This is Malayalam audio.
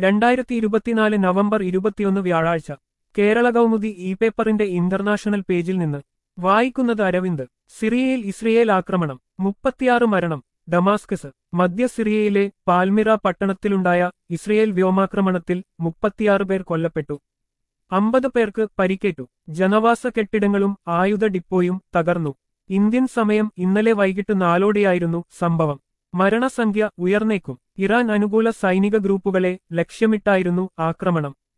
രണ്ടായിരത്തി ഇരുപത്തിനാല് നവംബർ ഇരുപത്തിയൊന്ന് വ്യാഴാഴ്ച കേരള കൗമുദി ഇ പേപ്പറിന്റെ ഇന്റർനാഷണൽ പേജിൽ നിന്ന് വായിക്കുന്നത് അരവിന്ദ് സിറിയയിൽ ഇസ്രയേൽ ആക്രമണം മുപ്പത്തിയാറ് മരണം ഡമാസ്കസ് മധ്യ സിറിയയിലെ പാൽമിറ പട്ടണത്തിലുണ്ടായ ഇസ്രയേൽ വ്യോമാക്രമണത്തിൽ മുപ്പത്തിയാറ് പേർ കൊല്ലപ്പെട്ടു അമ്പത് പേർക്ക് പരിക്കേറ്റു ജനവാസ കെട്ടിടങ്ങളും ആയുധ ഡിപ്പോയും തകർന്നു ഇന്ത്യൻ സമയം ഇന്നലെ വൈകിട്ട് നാലോടെയായിരുന്നു സംഭവം മരണസംഖ്യ ഉയർന്നേക്കും ഇറാൻ അനുകൂല സൈനിക ഗ്രൂപ്പുകളെ ലക്ഷ്യമിട്ടായിരുന്നു ആക്രമണം